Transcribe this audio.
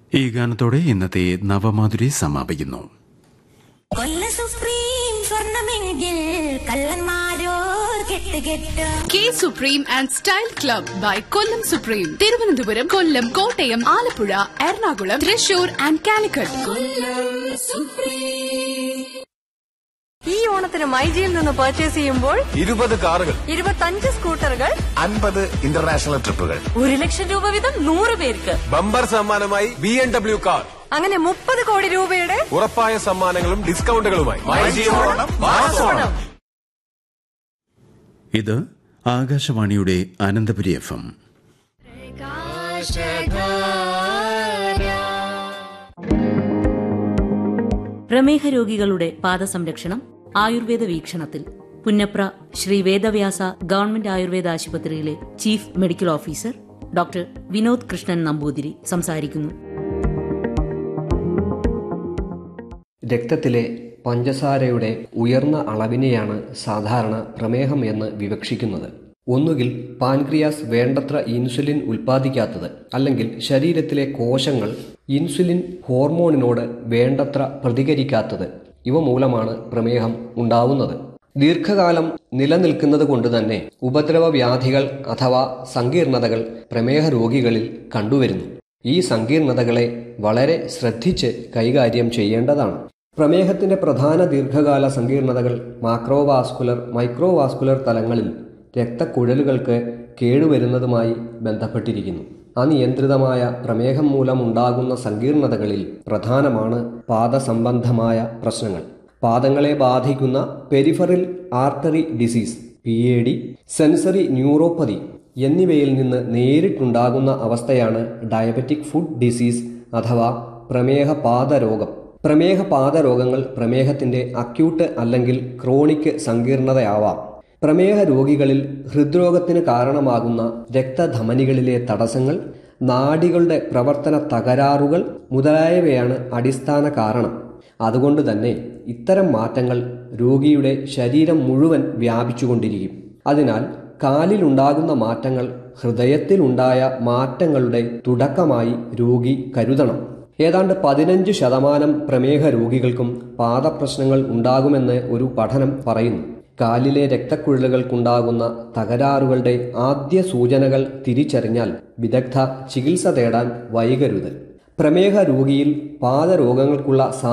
ഈ ഗാനത്തോടെ ഇന്നത്തെ നവമാധുരി സമാപിക്കുന്നു കൊല്ല സുപ്രീം സ്വർണമെങ്കിൽ കള്ളന്മാരോർ കെട്ട് കെട്ട് K supreme and style club by Kollam supreme Thiruvananthapuram Kollam Kottayam Alappuzha Ernakulam Thrissur and Calicut ഈ ഓണത്തിന് മൈജിയിൽ നിന്ന് പർച്ചേസ് ചെയ്യുമ്പോൾ ഇരുപത് കാറുകൾ ഇരുപത്തഞ്ച് സ്കൂട്ടറുകൾ അൻപത് ഇന്റർനാഷണൽ ട്രിപ്പുകൾ ഒരു ലക്ഷം രൂപ വീതം നൂറ് പേർക്ക് ബമ്പർ സമ്മാനമായി ബി എം ഡബ്ല്യു കാർ അങ്ങനെ മുപ്പത് കോടി രൂപയുടെ ഉറപ്പായ സമ്മാനങ്ങളും ഡിസ്കൗണ്ടുകളുമായി ഓണം ഇത് ആകാശവാണിയുടെ അനന്തപുരി എഫ് എം പ്രമേഹ രോഗികളുടെ പാദസംരക്ഷണം ആയുർവേദ വീക്ഷണത്തിൽ പുന്നപ്ര ശ്രീ വേദവ്യാസ ഗവൺമെന്റ് ആയുർവേദ ആശുപത്രിയിലെ chief medical officer doctor Vinod Krishnan Namboothiri സംസാരിക്കുന്നു രക്തത്തിലെ പഞ്ചസാരയുടെ ഉയർന്ന അളവിനെയാണ് സാധാരണ പ്രമേഹം എന്ന് വിവക്ഷിക്കുന്നത് ഒന്നുകിൽ പാൻക്രിയാസ് വേണ്ടത്ര ഇൻസുലിൻ ഉൽപ്പാദിക്കാത്തത് അല്ലെങ്കിൽ ശരീരത്തിലെ കോശങ്ങൾ ഇൻസുലിൻ ഹോർമോണിനോട് വേണ്ടത്ര പ്രതികരിക്കാത്തത് ഇവ മൂലമാണ് പ്രമേഹം ഉണ്ടാവുന്നത് ദീർഘകാലം നിലനിൽക്കുന്നത് കൊണ്ട് തന്നെ ഉപദ്രവ വ്യാധികൾ അഥവാ സങ്കീർണതകൾ പ്രമേഹ രോഗികളിൽ കണ്ടുവരുന്നു ഈ സങ്കീർണതകളെ വളരെ ശ്രദ്ധിച്ച് കൈകാര്യം ചെയ്യേണ്ടതാണ് പ്രമേഹത്തിന്റെ പ്രധാന ദീർഘകാല സങ്കീർണതകൾ മാക്രോവാസ്കുലർ മൈക്രോവാസ്കുലർ തലങ്ങളിൽ രക്തക്കുഴലുകൾക്ക് കേടുവരുന്നതുമായി ബന്ധപ്പെട്ടിരിക്കുന്നു അനിയന്ത്രിതമായ പ്രമേഹം മൂലമുണ്ടാകുന്ന സങ്കീർണതകളിൽ പ്രധാനമാണ് പാദസംബന്ധമായ പ്രശ്നങ്ങൾ പാദങ്ങളെ ബാധിക്കുന്ന peripheral artery disease P A D sensory neuropathy എന്നിവയിൽ നിന്ന് നേരിട്ടുണ്ടാകുന്ന അവസ്ഥയാണ് ഡയബറ്റിക് ഫുഡ് ഡിസീസ് അഥവാ പ്രമേഹ പാദരോഗം പ്രമേഹ പാദരോഗങ്ങൾ പ്രമേഹത്തിന്റെ അക്യൂട്ട് അല്ലെങ്കിൽ ക്രോണിക് സങ്കീർണതയാവാം പ്രമേഹ രോഗികളിൽ ഹൃദ്രോഗത്തിന് കാരണമാകുന്ന രക്തധമനികളിലെ തടസ്സങ്ങൾ നാഡികളുടെ പ്രവർത്തന തകരാറുകൾ മുതലായവയാണ് അടിസ്ഥാന കാരണം അതുകൊണ്ട് തന്നെ ഇത്തരം മാറ്റങ്ങൾ രോഗിയുടെ ശരീരം മുഴുവൻ വ്യാപിച്ചുകൊണ്ടിരിക്കും അതിനാൽ കാലിലുണ്ടാകുന്ന മാറ്റങ്ങൾ ഹൃദയത്തിലുണ്ടായ മാറ്റങ്ങളുടെ തുടക്കമായി രോഗി കരുതണം ഏതാണ്ട് പതിനഞ്ച് ശതമാനം പ്രമേഹ രോഗികൾക്കും പാദപ്രശ്നങ്ങൾ ഉണ്ടാകുമെന്ന് ഒരു പഠനം പറയുന്നു കാലിലെ രക്തക്കുഴലുകൾക്കുണ്ടാകുന്ന തകരാറുകളുടെ ആദ്യ സൂചനകൾ തിരിച്ചറിഞ്ഞാൽ വിദഗ്ധ ചികിത്സ തേടാൻ വൈകരുത് പ്രമേഹ രോഗിയിൽ പാദരോഗങ്ങൾക്കുള്ള